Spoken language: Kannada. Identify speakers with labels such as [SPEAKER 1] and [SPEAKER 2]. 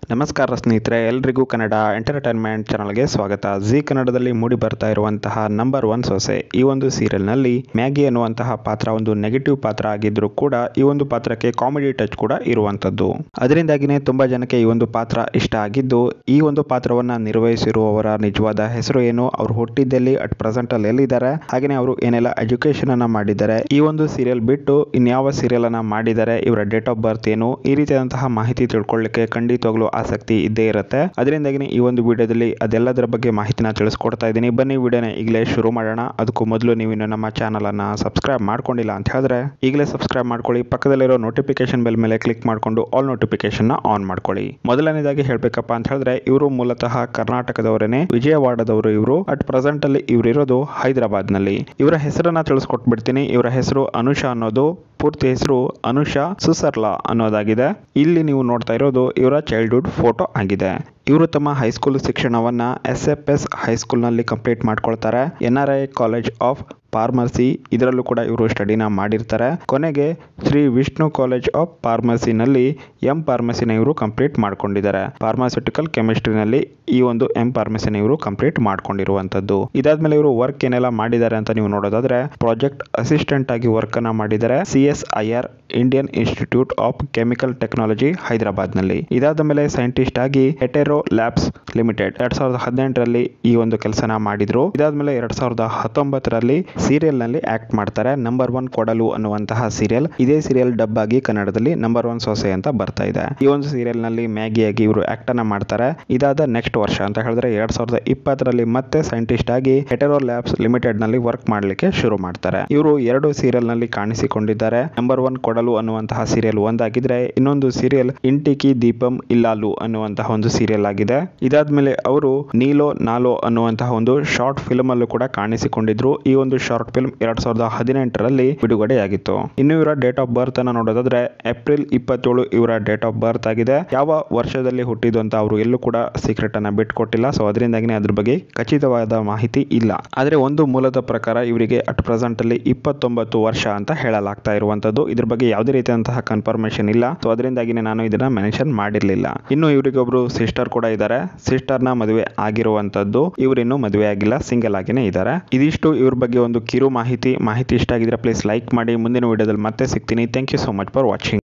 [SPEAKER 1] ನಮಸ್ಕಾರ ಸ್ನೇಹಿತರೆ ಎಲ್ರಿಗೂ ಕನ್ನಡ ಎಂಟರ್ಟೈನ್ಮೆಂಟ್ ಚಾನಲ್ಗೆ ಸ್ವಾಗತ ಜಿ ಕನ್ನಡದಲ್ಲಿ ಮೂಡಿ ಬರ್ತಾ ಇರುವಂತಹ ನಂಬರ್ ಒನ್ ಸೊಸೆ ಈ ಒಂದು ಸೀರಿಯಲ್ನಲ್ಲಿ ಮ್ಯಾಗಿ ಅನ್ನುವಂತಹ ಪಾತ್ರ ಒಂದು ನೆಗೆಟಿವ್ ಪಾತ್ರ ಆಗಿದ್ರೂ ಕೂಡ ಈ ಒಂದು ಪಾತ್ರಕ್ಕೆ ಕಾಮಿಡಿ ಟಚ್ ಕೂಡ ಇರುವಂತದ್ದು ಅದರಿಂದಾಗಿನೇ ತುಂಬಾ ಜನಕ್ಕೆ ಈ ಒಂದು ಪಾತ್ರ ಇಷ್ಟ ಆಗಿದ್ದು ಈ ಒಂದು ಪಾತ್ರವನ್ನ ನಿರ್ವಹಿಸಿರುವವರ ನಿಜವಾದ ಹೆಸರು ಏನು ಅವ್ರು ಹುಟ್ಟಿದ್ದಲ್ಲಿ ಅಟ್ ಪ್ರೆಸೆಂಟ್ ಅಲ್ಲಿ ಎಲ್ಲಿದ್ದಾರೆ ಹಾಗೆಯೇ ಅವರು ಏನೆಲ್ಲ ಎಜುಕೇಶನ್ ಅನ್ನ ಮಾಡಿದ್ದಾರೆ ಈ ಒಂದು ಸೀರಿಯಲ್ ಬಿಟ್ಟು ಇನ್ಯಾವ ಸೀರಿಯಲ್ ಅನ್ನ ಮಾಡಿದ್ದಾರೆ ಇವರ ಡೇಟ್ ಆಫ್ ಬರ್ತ್ ಏನು ಈ ರೀತಿಯಾದಂತಹ ಮಾಹಿತಿ ತಿಳ್ಕೊಳ್ಳಿಕ್ಕೆ ಖಂಡಿತವಾಗ್ಲೂ ಆಸಕ್ತಿ ಇದ್ದೇ ಇರುತ್ತೆ ಅದರಿಂದಾಗಿ ಈ ಒಂದು ವಿಡಿಯೋದಲ್ಲಿ ಅದೆಲ್ಲದರ ಬಗ್ಗೆ ಮಾಹಿತಿನ ತಿಳಿಸ್ಕೊಡ್ತಾ ಇದ್ದೀನಿ ಬನ್ನಿ ವಿಡಿಯೋನ ಈಗಲೇ ಶುರು ಮಾಡೋಣ ಅದಕ್ಕೂ ಮೊದಲು ನೀವು ಇನ್ನು ನಮ್ಮ ಚಾನಲ್ ಅನ್ನ ಸಬ್ಸ್ಕ್ರೈಬ್ ಮಾಡ್ಕೊಂಡಿಲ್ಲ ಅಂತ ಹೇಳಿದ್ರೆ ಈಗಲೇ ಸಬ್ಸ್ಕ್ರೈಬ್ ಮಾಡ್ಕೊಳ್ಳಿ ಪಕ್ಕದಲ್ಲಿರೋ ನೋಟಿಫಿಕೇಶನ್ ಬೆಲ್ ಮೇಲೆ ಕ್ಲಿಕ್ ಮಾಡಿಕೊಂಡು ಆಲ್ ನೋಟಿಫಿಕೇಶನ್ ನ ಆನ್ ಮಾಡ್ಕೊಳ್ಳಿ ಮೊದಲನೇದಾಗಿ ಹೇಳ್ಬೇಕಪ್ಪ ಅಂತ ಹೇಳಿದ್ರೆ ಇವರು ಮೂಲತಃ ಕರ್ನಾಟಕದವರೇನೆ ವಿಜಯವಾಡದವರು ಇವರು ಅಟ್ ಪ್ರೆಸೆಂಟ್ ಅಲ್ಲಿ ಇವರು ಇರೋದು ಹೈದರಾಬಾದ್ ನಲ್ಲಿ ಇವರ ಹೆಸರನ್ನ ತಿಳಿಸ್ಕೊಟ್ಬಿಡ್ತೀನಿ ಇವರ ಹೆಸರು ಅನುಷಾ ಅನ್ನೋದು ಪೂರ್ತಿ ಹೆಸರು ಅನುಷಾ ಸುಸರ್ಲಾ ಅನ್ನೋದಾಗಿದೆ ಇಲ್ಲಿ ನೀವು ನೋಡ್ತಾ ಇರೋದು ಇವರ ಚೈಲ್ಡ್ಹುಡ್ ಫೋಟೋ ಆಗಿದೆ ಇವರು ತಮ್ಮ ಹೈಸ್ಕೂಲ್ ಶಿಕ್ಷಣವನ್ನ ಎಸ್ ಎಫ್ ಎಸ್ ಹೈಸ್ಕೂಲ್ನಲ್ಲಿ ಕಂಪ್ಲೀಟ್ ಮಾಡ್ಕೊಳ್ತಾರೆ N R I college of pharmacy ಇದರಲ್ಲೂ ಕೂಡ ಇವರು ಸ್ಟಡಿನ ಮಾಡಿರ್ತಾರೆ ಕೊನೆಗೆ ಶ್ರೀ ವಿಷ್ಣು ಕಾಲೇಜ್ ಆಫ್ ಫಾರ್ಮಸಿನಲ್ಲಿ ಎಂ ಫಾರ್ಮಸಿನ ಇವರು ಕಂಪ್ಲೀಟ್ ಮಾಡ್ಕೊಂಡಿದ್ದಾರೆ ಫಾರ್ಮಾಸ್ಯೂಟಿಕಲ್ ಕೆಮಿಸ್ಟ್ರಿನಲ್ಲಿ ಈ ಒಂದು ಎಂ ಫಾರ್ಮಸಿನ ಇವರು ಕಂಪ್ಲೀಟ್ ಮಾಡ್ಕೊಂಡಿರುವಂತದ್ದು ಇದಾದ್ಮೇಲೆ ಇವರು ವರ್ಕ್ ಏನೆಲ್ಲ ಮಾಡಿದ್ದಾರೆ ಅಂತ ನೀವು ನೋಡೋದಾದ್ರೆ ಪ್ರಾಜೆಕ್ಟ್ ಅಸಿಸ್ಟೆಂಟ್ ಆಗಿ ವರ್ಕ್ ಅನ್ನ ಮಾಡಿದ್ದಾರೆ C S I R Indian institute of chemical technology Hyderabad ನಲ್ಲಿ ಇದಾದ ಮೇಲೆ ಸೈಂಟಿಸ್ಟ್ ಆಗಿ ಹೆಟೆರೋ ಲ್ಯಾಬ್ಸ್ ಲಿಮಿಟೆಡ್ ಎರಡ್ ಸಾವಿರದ ಹದಿನೆಂಟರಲ್ಲಿ ಈ ಒಂದು ಕೆಲಸನ ಮಾಡಿದ್ರು ಇದಾದ್ಮೇಲೆ ಎರಡ್ ಸಾವಿರದ ಹತ್ತೊಂಬತ್ತರಲ್ಲಿ ಸೀರಿಯಲ್ ನಲ್ಲಿ ಆಕ್ಟ್ ಮಾಡ್ತಾರೆ ನಂಬರ್ ಒನ್ ಕೊಡಲು ಅನ್ನುವಂತಹ ಸೀರಿಯಲ್ ಇದೇ ಸೀರಿಯಲ್ ಡಬ್ ಆಗಿ ಕನ್ನಡದಲ್ಲಿ ನಂಬರ್ ಒನ್ ಸೊಸೆ ಅಂತ ಬರ್ತಾ ಇದೆ ಈ ಒಂದು ಸೀರಿಯಲ್ ನಲ್ಲಿ ಮ್ಯಾಗಿ ಆಗಿ ಇವರು ಆಕ್ಟ್ ಅನ್ನ ಮಾಡ್ತಾರೆ ಇದಾದ ನೆಕ್ಸ್ಟ್ ವರ್ಷ ಅಂತ ಹೇಳಿದ್ರೆ ಎರಡ್ ಸಾವಿರದ ಇಪ್ಪತ್ತರಲ್ಲಿ ಮತ್ತೆ ಸೈಂಟಿಸ್ಟ್ ಆಗಿ ಹೆಟೆರೋ ಲ್ಯಾಬ್ಸ್ ಲಿಮಿಟೆಡ್ ನಲ್ಲಿ ವರ್ಕ್ ಮಾಡ್ಲಿಕ್ಕೆ ಶುರು ಮಾಡ್ತಾರೆ ಇವರು ಎರಡು ಸೀರಿಯಲ್ ನಲ್ಲಿ ಕಾಣಿಸಿಕೊಂಡಿದ್ದಾರೆ ನಂಬರ್ ಒನ್ ಕೊಡಲು ಅನ್ನುವಂತಹ ಸೀರಿಯಲ್ ಒಂದಾಗಿದ್ರೆ ಇನ್ನೊಂದು ಸೀರಿಯಲ್ ಇಂಟಿಕಿ ದೀಪಂ ಇಲ್ಲಾಲು ಅನ್ನುವಂತಹ ಒಂದು ಸೀರಿಯಲ್ ಆಗಿದೆ ಇದಾದ್ಮೇಲೆ ಅವರು ನೀಲೋ ನಾಲೋ ಅನ್ನುವಂತಹ ಒಂದು ಶಾರ್ಟ್ ಫಿಲ್ಮ್ ಅಲ್ಲೂ ಕೂಡ ಕಾಣಿಸಿಕೊಂಡಿದ್ರು ಈ ಒಂದು ಶಾರ್ಟ್ ಫಿಲ್ಮ್ ಎರಡ್ ಸಾವಿರದ ಹದಿನೆಂಟರಲ್ಲಿ ಬಿಡುಗಡೆಯಾಗಿತ್ತು ಇನ್ನು ಇವರ ಡೇಟ್ ಆಫ್ ಬರ್ತ್ ಅನ್ನ ನೋಡೋದಾದ್ರೆ ಏಪ್ರಿಲ್ ಇಪ್ಪತ್ತೇಳು ಇವರ ಡೇಟ್ ಆಫ್ ಬರ್ತ್ ಆಗಿದೆ ಯಾವ ವರ್ಷದಲ್ಲಿ ಹುಟ್ಟಿದ್ದು ಅಂತ ಅವರು ಎಲ್ಲೂ ಕೂಡ ಸೀಕ್ರೆಟ್ ಅನ್ನ ಬಿಟ್ಕೊಟ್ಟಿಲ್ಲ ಸೊ ಅದರಿಂದಾಗಿನೇ ಅದ್ರ ಬಗ್ಗೆ ಖಚಿತವಾದ ಮಾಹಿತಿ ಇಲ್ಲ ಆದ್ರೆ ಒಂದು ಮೂಲದ ಪ್ರಕಾರ ಇವರಿಗೆ ಅಟ್ ಪ್ರೆಸೆಂಟ್ ಅಲ್ಲಿ ಇಪ್ಪತ್ತೊಂಬತ್ತು ವರ್ಷ ಅಂತ ಹೇಳಲಾಗ್ತಾ ಇರುವಂತದ್ದು ಇದ್ರ ಬಗ್ಗೆ ಯಾವುದೇ ರೀತಿಯಂತಹ ಕನ್ಫರ್ಮೇಶನ್ ಇಲ್ಲ ಸೊ ಅದರಿಂದಾಗಿನೇ ನಾನು ಇದನ್ನ ಮೆನ್ಷನ್ ಮಾಡಿರ್ಲಿಲ್ಲ ಇನ್ನು ಇವರಿಗೆ ಒಬ್ರು ಸಿಸ್ಟರ್ ಕೂಡ ಇದ್ದಾರೆ ಸಿಸ್ಟರ್ ನ ಮದುವೆ ಆಗಿರುವಂತದ್ದು ಇವರಿನ್ನು ಮದುವೆ ಆಗಿಲ್ಲ ಸಿಂಗಲ್ ಆಗಿನೇ ಇದ್ದಾರೆ ಇದಿಷ್ಟು ಇವ್ರ ಬಗ್ಗೆ ಒಂದು ಕಿರು ಮಾಹಿತಿ ಮಾಹಿತಿ ಇಷ್ಟ ಆಗಿದ್ರೆ ಪ್ಲೀಸ್ ಲೈಕ್ ಮಾಡಿ ಮುಂದಿನ ವಿಡಿಯೋದಲ್ಲಿ ಮತ್ತೆ ಸಿಗ್ತೀನಿ thank you so much for watching